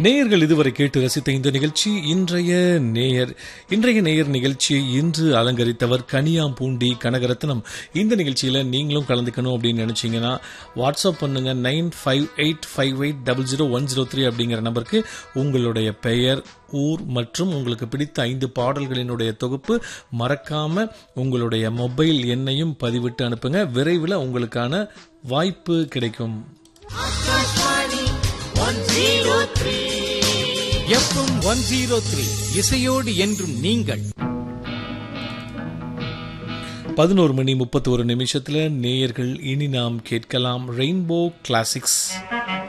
நேயர்கள் இதுவரை கேட்டு ரசித்த இந்த நிகழ்ச்சி இன்றைய நேயர் இன்றைய நேயர் நிகழ்ச்சியை இன்று அலங்கரித்தவர் கனியாம்பூண்டி கனகரத்னம் இந்த நிகழ்ச்சியில நீங்களும் கலந்துக்கணும் அப்படின்னு நினைச்சீங்கன்னா வாட்ஸ்அப் பண்ணுங்க nine five eight five eight double zero one zero three அப்படிங்கிற நம்பருக்கு உங்களுடைய பெயர் ஊர் மற்றும் உங்களுக்கு பிடித்த ஐந்து பாடல்களினுடைய தொகுப்பு மறக்காம உங்களுடைய மொபைல் எண்ணையும் பதிவிட்டு அனுப்புங்க விரைவில் உங்களுக்கான வாய்ப்பு கிடைக்கும் எஃப்எம் ஒன் ஜீரோ த்ரீ இசையோடு என்றும் நீங்கள் பதினோரு மணி முப்பத்தோரு நிமிஷத்துல நேயர்கள் இனி நாம் கேட்கலாம் ரெயின்போ கிளாசிக்ஸ்